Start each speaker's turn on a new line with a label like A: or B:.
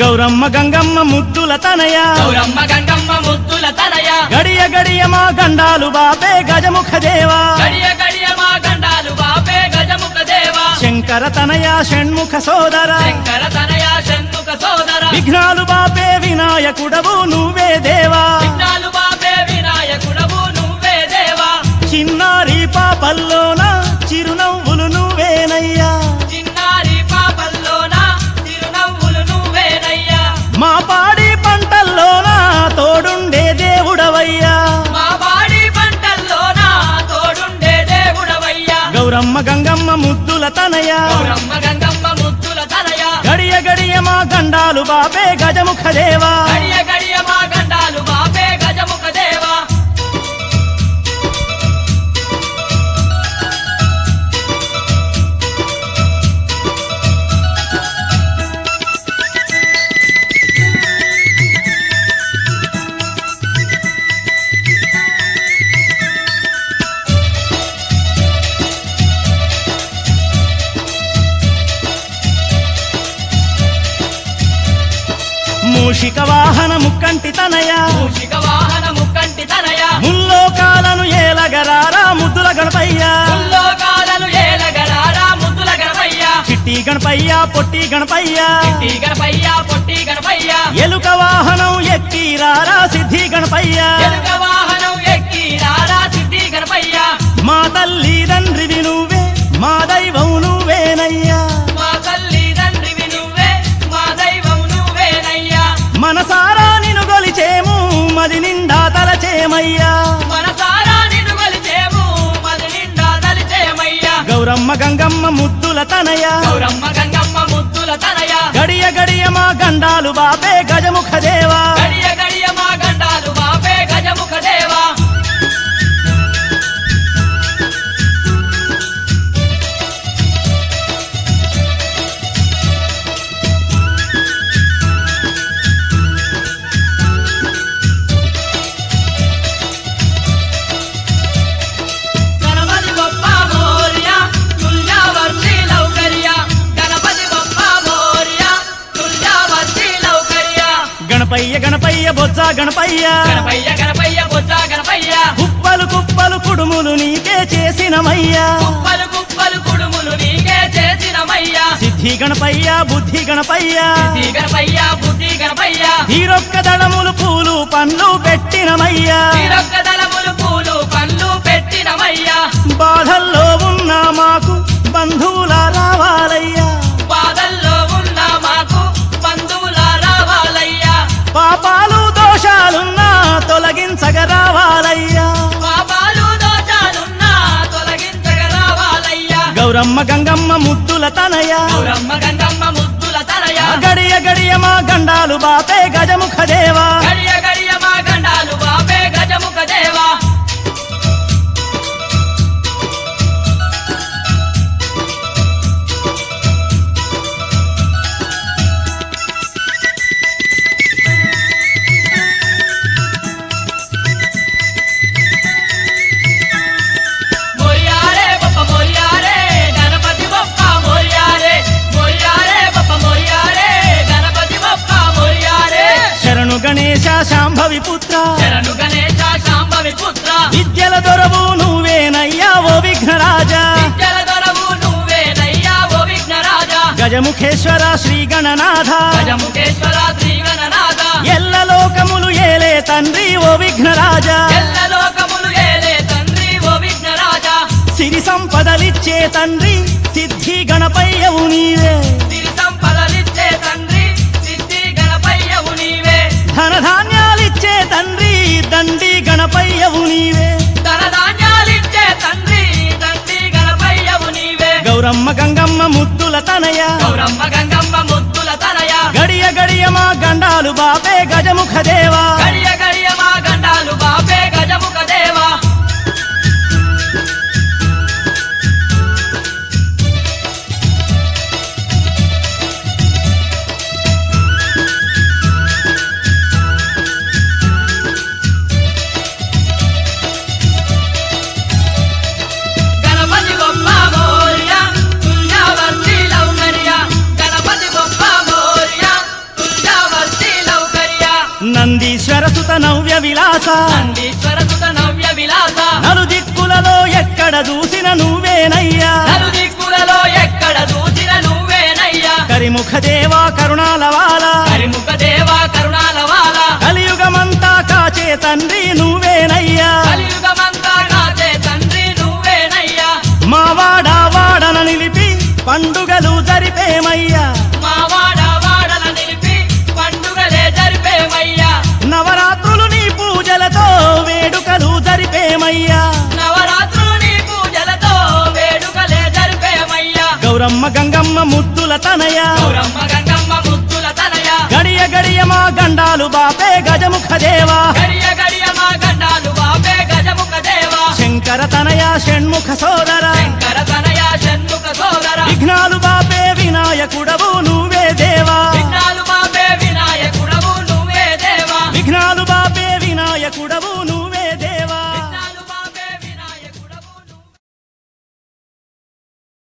A: గౌరమ్మ గంగమ్మ ముద్దుల తనయ
B: గౌరమ్మ గంగమ్మ ముద్దుల తనయ
A: గడియ గడియ మా గండాలు బాపే గజముఖ దేవా
B: గడియ గడియ మా గండాలు బాపే గజముఖ దేవా
A: శంకర తనయ షణ్ముఖ సోదర
B: శంకర తనయ షణ్ముఖ సోదర
A: విఘ్నాలు బాపే వినాయకుడవు నువ్వే దేవా
B: విఘ్నాలు బాపే వినాయకుడవు నువ్వే దేవా
A: చిన్నారి పాపల్లోన చిరునవ్వులు నువ్వేనయ్యా
B: చిన్నారి పాపల్లోన తిరునవ్వులు నువ్వేనయ్యా
A: మా పాడి పంటల్లోన తోడుండే దేవుడవయ్యా
B: మా బాడి పంటల్లోన తోడుండే దేవుడవయ్యా
A: గౌరమ్మ గంగమ్మ ముద్దుల తనయ
B: గౌరమ్మ గంగమ్మ ముద్దుల తనయ
A: గడియ గడియ మా గండాలు బాపే గజముఖ దేవా
B: గడియ గడియ మా గండాలు బాపే గజముఖ దేవా
A: మూషిక వాహన ముక్కంటి తనయ
B: మూషిక వాహన ముక్కంటి తనయ
A: ముల్లోకాలను ఏలగరారా ముద్దుల గణపయ్య
B: ముల్లోకాలను ఏలగరారా ముద్దుల గణపయ్య
A: చిట్టి గణపయ్య పొట్టి గణపయ్య
B: ఈ గణపయ్య పొట్టి గణపయ్య
A: ఎలుక వాహనం ఎక్కిరారా సిద్ధి గణపయ్య
B: ఎలుక వాహనం ఎక్కి రారా సిద్ధి గణపయ్య
A: మా తల్లి తండ్రివి నువ్వే మా దైవం నువ్వేనయ్యా
B: మా తల్లి తండ్రివి నువ్వే మా దైవం నువ్వేనయ్యా
A: మనసారా నిన్ను గొలిచేము మది నిండా తలచేమయ్యా
B: మనసారా నిన్ను కొలిచేము మది నిండా తలిచేమయ్యా
A: గౌరమ్మ గంగమ్మ ముద్దుల తనయ
B: గౌరమ్మ గంగమ్మ ముద్దుల తనయ
A: గడియ గడియ మా గండాలు బాపే గజముఖ దేవా
B: గడియ గడియ మా గండాలు బాపే గజముఖ దేవా గణపతి బొప్ప మోరియా తుల్యావర్తి లౌకర్య గణపతి బొప్ప మోరియా తుల్యావర్తి లౌకర్య
A: గణపయ్య గణపయ్య బొజ్జ గణపయ్య
B: గణపయ్య గణపయ్య బొజ్జ గణపయ్య
A: కుప్పలు కుప్పలు కుడుములు నీకే చేసినమయ్యా
B: కుప్పలు కుప్పలు కుడుములు నీకే చేసినమయ్యా
A: సిద్ధి గణపయ్య బుద్ధి గణపయ్య
B: శ్రీ గణపయ్య బుద్ధి గణపయ్య
A: తీరొక్క దళములు పూలు పండ్లు పెట్టినమయ్యా
B: తీరొక్క దళములు పూలు పండ్లు పెట్టినమయ్యా
A: బాధల్లో ఉన్న మాకు బంధువుల రావాలయ్యా
B: బాధల్లో ఉన్న మాకు బంధువుల రావాలయ్యా
A: పాపాలు దోషాలున్నా తొలగించగ రావాలయ్యా
B: పాపాలు దోషాలున్నా తొలగించగ రావాలయ్యా
A: గౌరమ్మ గంగమ్మ ముద్దుల తనయ
B: గౌరమ్మ గంగమ్మ ముద్దుల తనయ
A: గడియ గడియ మా గండాలు బాపే గజముఖ దేవా
B: గడియ గడియ మా గండాలు బాపే గజముఖ దేవా మోరియారే బొప్ప మోరియారే గణపతి బొప్ప మోరియారే మోరియారే బొప్ప మోరియారే గణపతి బొప్ప మోరియారే
A: శరణు గణేశ శాంభవి పుత్ర
B: శరణు గణేశ శాంభవి పుత్ర
A: విద్యల దొరవు నువ్వేనయ్యా ఓ విఘ్నరాజా
B: విద్యల దొరవు నువ్వేనయ్యా ఓ విఘ్నరాజా
A: గజముఖేశ్వర శ్రీ గణనాథ
B: గజముఖేశ్వర శ్రీగణనాథ
A: ఎల్ల లోకములు ఏలే తండ్రి ఓ విఘ్నరాజా
B: ఎల్ల లోకములు ఏలే తండ్రి ఓ విఘ్నరాజా
A: సిరి సంపదలిచ్చే తండ్రి సిద్ధి గణపయ్యవు నీవే
B: సిరి సంపదలిచ్చే తండ్రి సిద్ధి గణపయ్యవు నీవే
A: ధనధాన్యాలిచ్చే తండ్రి దండి గణపయ్యవు నీవే
B: ధన ధాన్యాలిచ్చే తండ్రి తండ్రి గణపయ్యవు నీవే
A: గౌరమ్మ గంగమ్మ ముద్దుల తనయ
B: గౌరమ్మ గంగమ్మ ముద్దుల తనయ
A: గడియ గడియ మా గండాలు బాపే గజముఖ దేవా
B: గడియ గడియ మా గండాలు బాపే గజముఖ దేవా గణపతి బొప్ప మోరియా తుల్యావర్తి లౌకర్య గణపతి బొప్ప మోరియా తుల్యావర్తి
A: నవ్య విలాస
B: నందీశ్వర సుత నవ్య విలాస
A: నలు దిక్కులలో ఎక్కడ చూసిన నువ్వేనయ్యా
B: నలు దిక్కులలో ఎక్కడ చూసిన నువ్వేనయ్యా
A: కరిముఖ దేవా కరుణాల వాల
B: హరిముఖ దేవా కరుణాల వాల
A: కలియుగమంతా కాచే తండ్రి నువ్వేనయ్యా
B: కలియుగమంతా కాచే తండ్రి నువ్వేనయ్యా
A: మా వాడ వాడన నిలిపి పండుగలు జరిపేమయ్యా
B: మా వాడ వాడల నిలిపి పండుగలే జరిపేమయ్యా
A: నవరాత్రులు నీ పూజలతో వేడుకలు జరిపేమయ్యా
B: నవరాత్రులు నీ పూజలతో వేడుకలే జరిపేమయ్యా
A: గౌరమ్మ గంగమ్మ ముద్దుల తనయ
B: గౌరమ్మ గంగమ్మ ముద్దుల తనయ
A: గడియ గడియ మా గండాలు బాపే గజముఖ దేవా
B: గడియ గడియ మా గండాలు బాపే గజముఖ దేవా
A: శంకర తనయ షణ్ముఖ సోదర